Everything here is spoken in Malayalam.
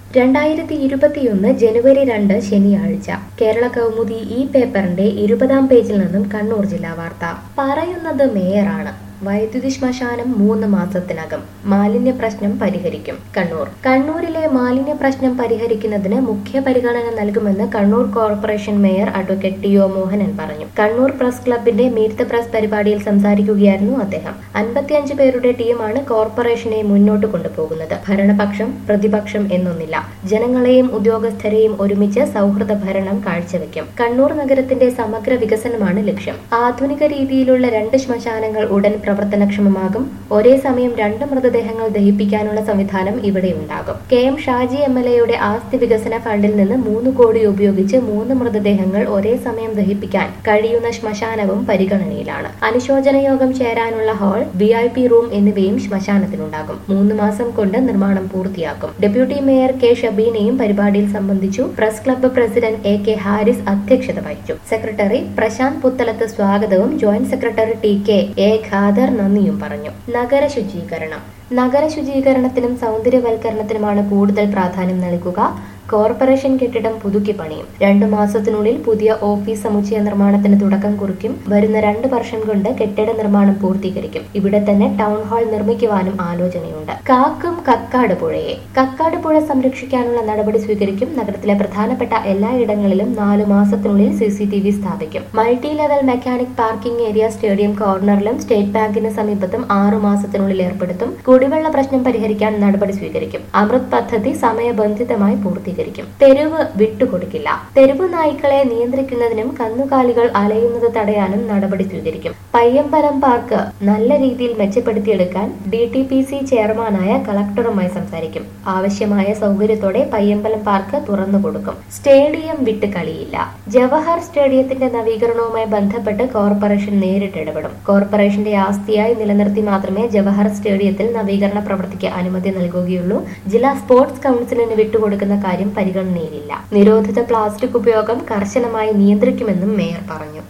രണ്ടായിരത്തി ഇരുപത്തിയൊന്ന് ജനുവരി രണ്ട് ശനിയാഴ്ച കേരള കൗമുദി ഈ പേപ്പറിന്റെ ഇരുപതാം പേജിൽ നിന്നും കണ്ണൂർ ജില്ലാ വാർത്ത പറയുന്നത് മേയറാണ് വൈദ്യുതി ശ്മശാനം മൂന്ന് മാസത്തിനകം മാലിന്യ പ്രശ്നം പരിഹരിക്കും കണ്ണൂർ കണ്ണൂരിലെ മാലിന്യ പ്രശ്നം പരിഹരിക്കുന്നതിന് മുഖ്യ പരിഗണന നൽകുമെന്ന് Kannur corporation mayor advocate T O Mohanan പറഞ്ഞു കണ്ണൂർ പ്രസ് ക്ലബിന്റെ മീറ്റ് ദ പ്രസ് പരിപാടിയിൽ സംസാരിക്കുകയായിരുന്നു അദ്ദേഹം അൻപത്തിയഞ്ച് പേരുടെ ടീമാണ് കോർപ്പറേഷനെ മുന്നോട്ട് കൊണ്ടുപോകുന്നത് ഭരണപക്ഷം പ്രതിപക്ഷം എന്നൊന്നില്ല ജനങ്ങളെയും ഉദ്യോഗസ്ഥരെയും ഒരുമിച്ച് സൗഹൃദ ഭരണം കാഴ്ചവെക്കും കണ്ണൂർ നഗരത്തിന്റെ സമഗ്ര വികസനമാണ് ലക്ഷ്യം ആധുനിക രീതിയിലുള്ള രണ്ട് ശ്മശാനങ്ങൾ ഉടൻ പ്രവർത്തനക്ഷമമാകും ഒരേ സമയം രണ്ട് മൃതദേഹങ്ങൾ ദഹിപ്പിക്കാനുള്ള സംവിധാനം ഇവിടെ ഉണ്ടാകും K M Shaji M L എയുടെ ആസ്തി വികസന ഫണ്ടിൽ നിന്ന് മൂന്ന് കോടി ഉപയോഗിച്ച് മൂന്ന് മൃതദേഹങ്ങൾ ഒരേ സമയം ദഹിപ്പിക്കാൻ കഴിയുന്ന ശ്മശാനവും പരിഗണനയിലാണ് അനുശോചന യോഗം ചേരാനുള്ള hall V I P room എന്നിവയും ശ്മശാനത്തിനുണ്ടാകും മൂന്ന് മാസം കൊണ്ട് നിർമ്മാണം പൂർത്തിയാക്കും ഡെപ്യൂട്ടി മേയർ കെ ഷബീനയും പരിപാടിയിൽ സംബന്ധിച്ചു press club president A K Haris അധ്യക്ഷത വഹിച്ചു സെക്രട്ടറി പ്രശാന്ത് പുത്തലത്ത് സ്വാഗതവും joint secretary T K A Khader നന്ദിയും പറഞ്ഞു നഗര ശുചീകരണം നഗര ശുചീകരണത്തിനും സൗന്ദര്യവൽക്കരണത്തിനുമാണ് കൂടുതൽ പ്രാധാന്യം നൽകുക കോർപ്പറേഷൻ കെട്ടിടം പുതുക്കി പണിയും രണ്ടു മാസത്തിനുള്ളിൽ പുതിയ ഓഫീസ് സമുച്ചയ നിർമ്മാണത്തിന് തുടക്കം കുറിക്കും വരുന്ന രണ്ട് വർഷം കൊണ്ട് കെട്ടിട നിർമ്മാണം പൂർത്തീകരിക്കും ഇവിടെ തന്നെ ടൗൺ ഹാൾ നിർമ്മിക്കുവാനും ആലോചനയുണ്ട് കാക്കും കക്കാട് പുഴയെ കക്കാട് പുഴ സംരക്ഷിക്കാനുള്ള നടപടി സ്വീകരിക്കും നഗരത്തിലെ പ്രധാനപ്പെട്ട എല്ലാ ഇടങ്ങളിലും നാലു മാസത്തിനുള്ളിൽ സി സി ടി വി സ്ഥാപിക്കും multi level mechanic parking area stadium കോർണറിലും സ്റ്റേറ്റ് ബാങ്കിന് സമീപത്തും ആറു മാസത്തിനുള്ളിൽ ഏർപ്പെടുത്തും കുടിവെള്ള പ്രശ്നം പരിഹരിക്കാൻ നടപടി സ്വീകരിക്കും അമൃത് പദ്ധതി സമയബന്ധിതമായി പൂർത്തീകരിക്കും തെരുവ് വിട്ടുകൊടുക്കില്ല തെരുവ് നായ്ക്കളെ നിയന്ത്രിക്കുന്നതിനും കന്നുകാലികൾ അലയുന്നത് തടയാനും നടപടി സ്വീകരിക്കും പയ്യമ്പലം പാർക്ക് നല്ല രീതിയിൽ മെച്ചപ്പെടുത്തിയെടുക്കാൻ ഡി ടി പി സി ചെയർമാനായ കളക്ടറുമായി സംസാരിക്കും ആവശ്യമായ സൗകര്യത്തോടെ പയ്യമ്പലം പാർക്ക് തുറന്നു കൊടുക്കും സ്റ്റേഡിയം വിട്ട് കളിയില്ല ജവഹർ സ്റ്റേഡിയത്തിന്റെ നവീകരണവുമായി ബന്ധപ്പെട്ട് കോർപ്പറേഷൻ നേരിട്ട് ഇടപെടും കോർപ്പറേഷന്റെ ആസ്തിയായി നിലനിർത്തി മാത്രമേ ജവഹർ സ്റ്റേഡിയത്തിൽ നവീകരണ പ്രവൃത്തിക്ക് അനുമതി നൽകുകയുള്ളൂ ജില്ലാ സ്പോർട്സ് കൗൺസിലിന് വിട്ടുകൊടുക്കുന്ന കാര്യം പരിഗണനയിലില്ല നിരോധിത പ്ലാസ്റ്റിക് ഉപയോഗം കർശനമായി നിയന്ത്രിക്കുമെന്നും മേയർ പറഞ്ഞു